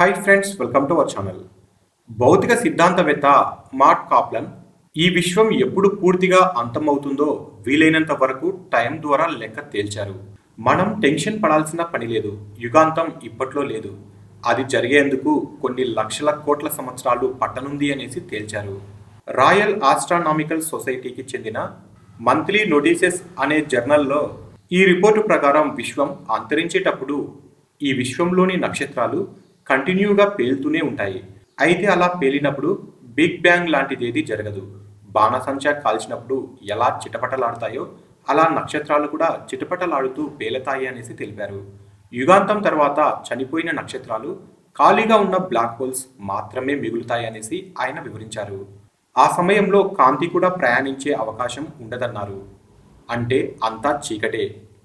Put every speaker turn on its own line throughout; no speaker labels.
hi friends welcome to our channel భౌతిక సిద్ధాంతవేత్త mart కాప్లన్ ఈ విశ్వం ఎప్పుడు పూర్తిగా అంతమవుతుందో వీలైనంత వరకు టైం ద్వారా లెక్క తేల్చారు మనం టెన్షన్ పడాల్సిన పని లేదు యుగాంతం ఇప్పట్లో లేదు అది జరిగేందుకు కొన్ని లక్షల కోట్ల సంవత్సరాలు పట్టనుంది అనేసి తేల్చారు రాయల్ ఆస్ట్రానామికల్ సొసైటీకి చెందిన మంత్లీ నోటీసెస్ అనే జర్నల్లో ఈ రిపోర్టు ప్రకారం విశ్వం అంతరించేటప్పుడు ఈ విశ్వంలోని నక్షత్రాలు కంటిన్యూగా పేలుతూనే ఉంటాయి అయితే అలా పేలినప్పుడు బిగ్ బ్యాంగ్ లాంటిదేది జరగదు బాణసంచా కాల్చినప్పుడు ఎలా చిటపటలాడతాయో అలా నక్షత్రాలు కూడా చిటపటలాడుతూ పేలతాయి అనేసి తెలిపారు యుగాంతం తర్వాత చనిపోయిన నక్షత్రాలు ఖాళీగా ఉన్న బ్లాక్ హోల్స్ మాత్రమే మిగులుతాయి అనేసి ఆయన వివరించారు ఆ సమయంలో కాంతి కూడా ప్రయాణించే అవకాశం ఉండదన్నారు అంటే అంతా చీకటే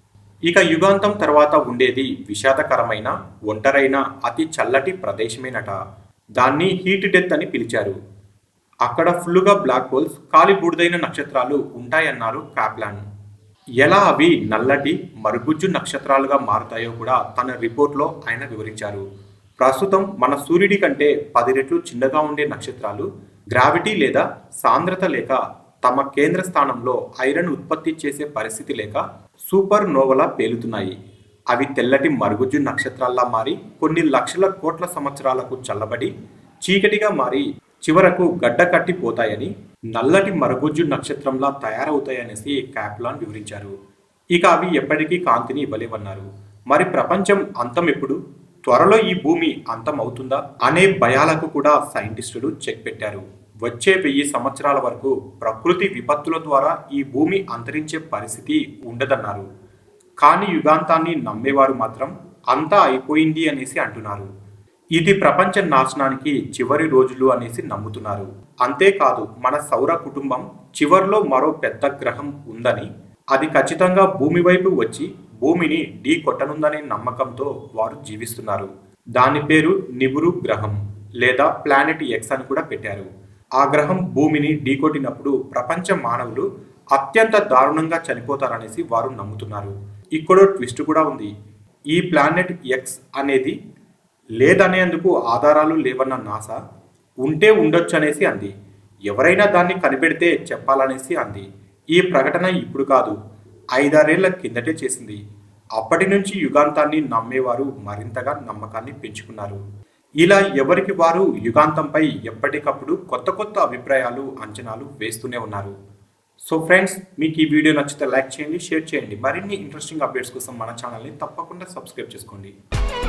ఇక యుగాంతం తర్వాత ఉండేది విషాదకరమైన ఒంటరైన అతి చల్లటి ప్రదేశమేనట దాన్ని హీట్ డెత్ అని పిలిచారు అక్కడ ఫుల్లుగా బ్లాక్ హోల్స్ కాలి బూడిదైన నక్షత్రాలు ఉంటాయన్నారు కాప్లాన్ ఎలా అవి నల్లటి మరుగుజ్జు నక్షత్రాలుగా మారుతాయో కూడా తన రిపోర్ట్లో ఆయన వివరించారు ప్రస్తుతం మన సూర్యుడి కంటే పది రెట్లు చిన్నగా ఉండే నక్షత్రాలు గ్రావిటీ లేదా సాంద్రత లేక తమ కేంద్ర స్థానంలో ఐరన్ ఉత్పత్తి చేసే పరిస్థితి లేక సూపర్ నోవలా పేలుతున్నాయి అవి తెల్లటి మరుగుజ్జు నక్షత్రాల్లా మారి కొన్ని లక్షల కోట్ల సంవత్సరాలకు చల్లబడి చీకటిగా మారి చివరకు గడ్డ కట్టిపోతాయని నల్లటి మరుగుజ్జు నక్షత్రంలా తయారవుతాయనేసి కాప్లాన్ వివరించారు ఇక అవి ఎప్పటికీ కాంతిని ఇవ్వలేవన్నారు మరి ప్రపంచం అంతం ఎప్పుడు త్వరలో ఈ భూమి అంతం అవుతుందా అనే భయాలకు కూడా సైంటిస్టులు చెక్ పెట్టారు వచ్చే వెయ్యి సంవత్సరాల వరకు ప్రకృతి విపత్తుల ద్వారా ఈ భూమి అంతరించే పరిస్థితి ఉండదన్నారు కానీ యుగాంతాన్ని నమ్మేవారు మాత్రం అంతా అయిపోయింది అనేసి అంటున్నారు ఇది ప్రపంచ నాశనానికి చివరి రోజులు అనేసి నమ్ముతున్నారు అంతేకాదు మన సౌర కుటుంబం చివర్లో మరో పెద్ద గ్రహం ఉందని అది ఖచ్చితంగా భూమి వైపు వచ్చి భూమిని ఢీ కొట్టనుందనే నమ్మకంతో వారు జీవిస్తున్నారు దాని పేరు నిబురు గ్రహం లేదా ప్లానెట్ ఎక్స్ అని కూడా పెట్టారు ఆ గ్రహం భూమిని ఢీకొట్టినప్పుడు ప్రపంచ మానవులు అత్యంత దారుణంగా చనిపోతారనేసి వారు నమ్ముతున్నారు ఇక్కడో ట్విస్ట్ కూడా ఉంది ఈ ప్లానెట్ ఎక్స్ అనేది లేదనేందుకు ఆధారాలు లేవన్న నాసా ఉంటే ఉండొచ్చు అనేసి అంది ఎవరైనా దాన్ని కనిపెడితే చెప్పాలనేసి అంది ఈ ప్రకటన ఇప్పుడు కాదు ఐదారేళ్ల కిందటే చేసింది అప్పటి నుంచి యుగాంతాన్ని నమ్మేవారు మరింతగా నమ్మకాన్ని పెంచుకున్నారు ఇలా ఎవరికి వారు యుగాంతంపై ఎప్పటికప్పుడు కొత్త కొత్త అభిప్రాయాలు అంచనాలు వేస్తూనే ఉన్నారు సో ఫ్రెండ్స్ మీకు ఈ వీడియో నచ్చితే లైక్ చేయండి షేర్ చేయండి మరిన్ని ఇంట్రెస్టింగ్ అప్డేట్స్ కోసం మన ఛానల్ని తప్పకుండా సబ్స్క్రైబ్ చేసుకోండి